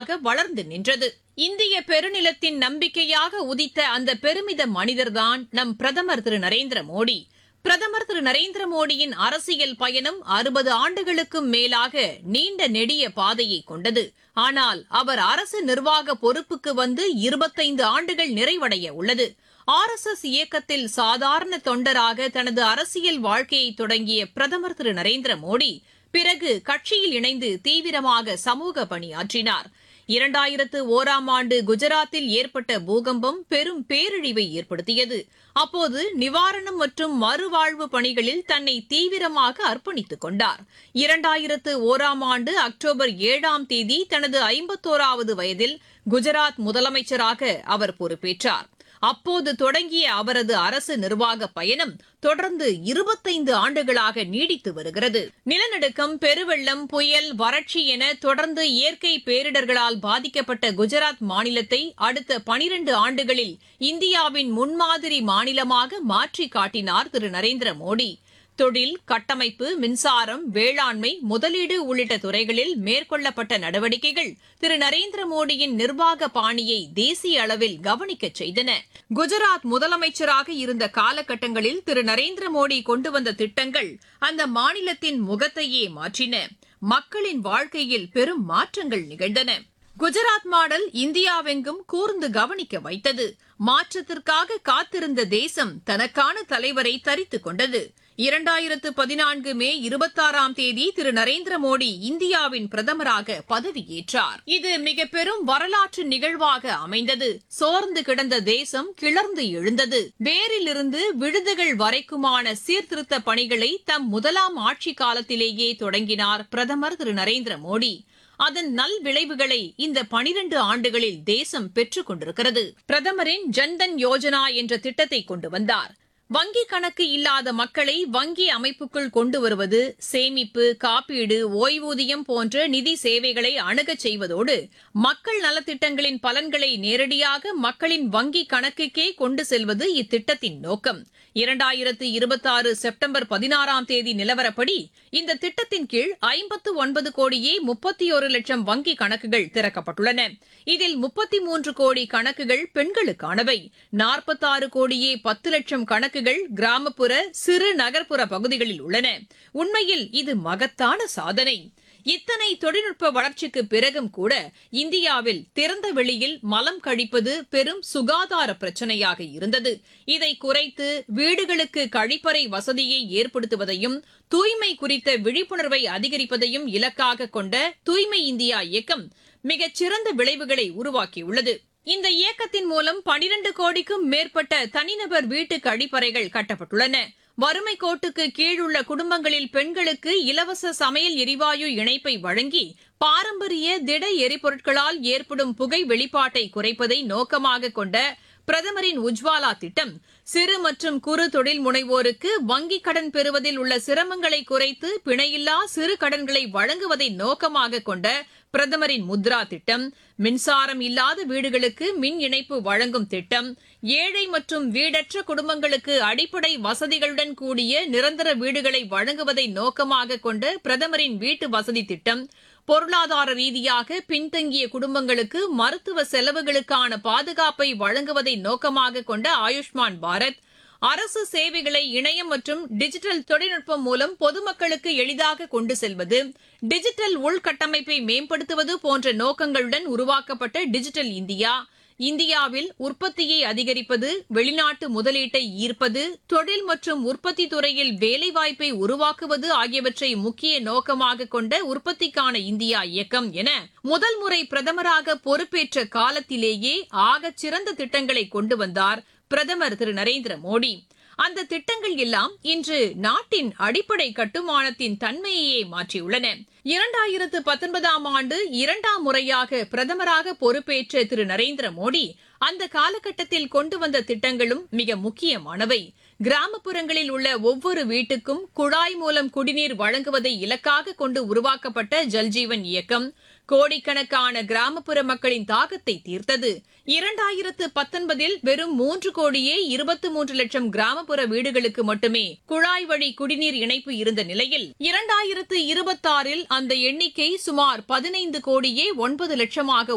நாடாக வளர்ந்து நின்றது இந்திய பெருநிலத்தின் நம்பிக்கையாக உதித்த அந்த பெருமித மனிதர்தான் நம் பிரதமர் திரு நரேந்திர மோடி பிரதமர் திரு நரேந்திர மோடியின் அரசியல் பயணம் அறுபது ஆண்டுகளுக்கும் மேலாக நீண்ட நெடிய பாதையை கொண்டது ஆனால் அவர் அரசு நிர்வாக பொறுப்புக்கு வந்து இருபத்தைந்து ஆண்டுகள் நிறைவடைய உள்ளது ஆர் எஸ் எஸ் இயக்கத்தில் சாதாரண தொண்டராக தனது அரசியல் வாழ்க்கையை தொடங்கிய பிரதமர் திரு நரேந்திர மோடி பிறகு கட்சியில் இணைந்து தீவிரமாக சமூக பணியாற்றினார் இரண்டாயிரத்து ஓராம் ஆண்டு குஜராத்தில் ஏற்பட்ட பூகம்பம் பெரும் பேரழிவை ஏற்படுத்தியது அப்போது நிவாரணம் மற்றும் மறுவாழ்வு பணிகளில் தன்னை தீவிரமாக அர்ப்பணித்துக் கொண்டார் இரண்டாயிரத்து ஓராம் ஆண்டு அக்டோபர் ஏழாம் தேதி தனது ஐம்பத்தோராவது வயதில் குஜராத் முதலமைச்சராக அவர் பொறுப்பேற்றார் அப்போது தொடங்கிய அவரது அரசு நிர்வாக பயணம் தொடர்ந்து இருபத்தைந்து ஆண்டுகளாக நீடித்து வருகிறது நிலநடுக்கம் பெருவெள்ளம் புயல் வறட்சி என தொடர்ந்து இயற்கை பேரிடர்களால் பாதிக்கப்பட்ட குஜராத் மாநிலத்தை அடுத்த பனிரண்டு ஆண்டுகளில் இந்தியாவின் முன்மாதிரி மாநிலமாக மாற்றி காட்டினார் திரு நரேந்திர மோடி தொழில் கட்டமைப்பு மின்சாரம் வேளாண்மை முதலீடு உள்ளிட்ட துறைகளில் மேற்கொள்ளப்பட்ட நடவடிக்கைகள் திரு நரேந்திர மோடியின் நிர்வாக பாணியை தேசிய அளவில் கவனிக்கச் செய்தன குஜராத் முதலமைச்சராக இருந்த காலகட்டங்களில் திரு நரேந்திர மோடி கொண்டு வந்த திட்டங்கள் அந்த மாநிலத்தின் முகத்தையே மாற்றின மக்களின் வாழ்க்கையில் பெரும் மாற்றங்கள் நிகழ்ந்தன குஜராத் மாடல் இந்தியாவெங்கும் கூர்ந்து கவனிக்க வைத்தது மாற்றத்திற்காக காத்திருந்த தேசம் தனக்கான தலைவரை தரித்துக் கொண்டது இரண்டாயிரத்து பதினான்கு மே இருபத்தாறாம் தேதி திரு நரேந்திர மோடி இந்தியாவின் பிரதமராக பதவியேற்றார் இது மிக பெரும் வரலாற்று நிகழ்வாக அமைந்தது சோர்ந்து கிடந்த தேசம் கிளர்ந்து எழுந்தது வேரிலிருந்து விழுதுகள் வரைக்குமான சீர்திருத்த பணிகளை தம் முதலாம் ஆட்சி காலத்திலேயே தொடங்கினார் பிரதமர் திரு நரேந்திர மோடி அதன் நல் விளைவுகளை இந்த பனிரண்டு ஆண்டுகளில் தேசம் பெற்றுக் கொண்டிருக்கிறது பிரதமரின் ஜன்தன் யோஜனா என்ற திட்டத்தை கொண்டு வந்தார் வங்கி கணக்கு இல்லாத மக்களை வங்கி அமைப்புக்குள் கொண்டு வருவது சேமிப்பு காப்பீடு ஓய்வூதியம் போன்ற நிதி சேவைகளை அணுகச் செய்வதோடு மக்கள் நலத்திட்டங்களின் பலன்களை நேரடியாக மக்களின் வங்கி கணக்குக்கே கொண்டு செல்வது இத்திட்டத்தின் நோக்கம் இரண்டாயிரத்து இருபத்தாறு செப்டம்பர் பதினாறாம் தேதி நிலவரப்படி இந்த திட்டத்தின் கீழ் ஐம்பத்து ஒன்பது கோடியே முப்பத்தி ஒரு லட்சம் வங்கி கணக்குகள் திறக்கப்பட்டுள்ளன இதில் முப்பத்தி மூன்று கோடி கணக்குகள் பெண்களுக்கானவை நாற்பத்தாறு கோடியே பத்து லட்சம் கணக்குகள் கிராமப்புற சிறு நகர்ப்புற பகுதிகளில் உள்ளன உண்மையில் இது மகத்தான சாதனை இத்தனை தொழில்நுட்ப வளர்ச்சிக்கு பிறகும் கூட இந்தியாவில் திறந்த வெளியில் மலம் கழிப்பது பெரும் சுகாதார பிரச்சனையாக இருந்தது இதை குறைத்து வீடுகளுக்கு கழிப்பறை வசதியை ஏற்படுத்துவதையும் தூய்மை குறித்த விழிப்புணர்வை அதிகரிப்பதையும் இலக்காக கொண்ட தூய்மை இந்தியா இயக்கம் மிகச் சிறந்த விளைவுகளை உருவாக்கியுள்ளது இந்த இயக்கத்தின் மூலம் பனிரண்டு கோடிக்கும் மேற்பட்ட தனிநபர் வீட்டு கழிப்பறைகள் கட்டப்பட்டுள்ளன வறுமை கோட்டுக்கு கீழுள்ள குடும்பங்களில் பெண்களுக்கு இலவச சமையல் எரிவாயு இணைப்பை வழங்கி பாரம்பரிய திட எரிபொருட்களால் ஏற்படும் புகை வெளிப்பாட்டை குறைப்பதை நோக்கமாக கொண்ட பிரதமரின் உஜ்வாலா திட்டம் சிறு மற்றும் குறு தொழில் முனைவோருக்கு வங்கிக் கடன் பெறுவதில் உள்ள சிரமங்களை குறைத்து பிணையில்லா சிறு கடன்களை வழங்குவதை நோக்கமாக கொண்ட பிரதமரின் முத்ரா திட்டம் மின்சாரம் இல்லாத வீடுகளுக்கு மின் இணைப்பு வழங்கும் திட்டம் ஏழை மற்றும் வீடற்ற குடும்பங்களுக்கு அடிப்படை வசதிகளுடன் கூடிய நிரந்தர வீடுகளை வழங்குவதை நோக்கமாக கொண்ட பிரதமரின் வீட்டு வசதி திட்டம் பொருளாதார ரீதியாக பின்தங்கிய குடும்பங்களுக்கு மருத்துவ செலவுகளுக்கான பாதுகாப்பை வழங்குவதை நோக்கமாக கொண்ட ஆயுஷ்மான் பாரத் அரசு சேவைகளை இணையம் மற்றும் டிஜிட்டல் தொழில்நுட்பம் மூலம் பொதுமக்களுக்கு எளிதாக கொண்டு செல்வது டிஜிட்டல் உள்கட்டமைப்பை மேம்படுத்துவது போன்ற நோக்கங்களுடன் உருவாக்கப்பட்ட டிஜிட்டல் இந்தியா இந்தியாவில் உற்பத்தியை அதிகரிப்பது வெளிநாட்டு முதலீட்டை ஈர்ப்பது தொழில் மற்றும் உற்பத்தி துறையில் வேலைவாய்ப்பை உருவாக்குவது ஆகியவற்றை முக்கிய நோக்கமாக கொண்ட உற்பத்திக்கான இந்தியா இயக்கம் என முதல் முறை பிரதமராக பொறுப்பேற்ற காலத்திலேயே ஆகச் சிறந்த திட்டங்களை கொண்டு வந்தார் பிரதமர் திரு நரேந்திர மோடி அந்த திட்டங்கள் எல்லாம் இன்று நாட்டின் அடிப்படை கட்டுமானத்தின் தன்மையையே மாற்றியுள்ளன இரண்டாயிரத்து பத்தொன்பதாம் ஆண்டு இரண்டாம் முறையாக பிரதமராக பொறுப்பேற்ற திரு நரேந்திர மோடி அந்த காலகட்டத்தில் கொண்டு வந்த திட்டங்களும் மிக முக்கியமானவை கிராமப்புறங்களில் உள்ள ஒவ்வொரு வீட்டுக்கும் குழாய் மூலம் குடிநீர் வழங்குவதை இலக்காக கொண்டு உருவாக்கப்பட்ட ஜல்ஜீவன் இயக்கம் கோடிக்கணக்கான கிராமப்புற மக்களின் தாகத்தை தீர்த்தது இரண்டாயிரத்து பத்தொன்பதில் வெறும் மூன்று கோடியே இருபத்தி மூன்று லட்சம் கிராமப்புற வீடுகளுக்கு மட்டுமே குழாய் வழி குடிநீர் இணைப்பு இருந்த நிலையில் இரண்டாயிரத்து இருபத்தாறில் அந்த எண்ணிக்கை சுமார் பதினைந்து கோடியே ஒன்பது லட்சமாக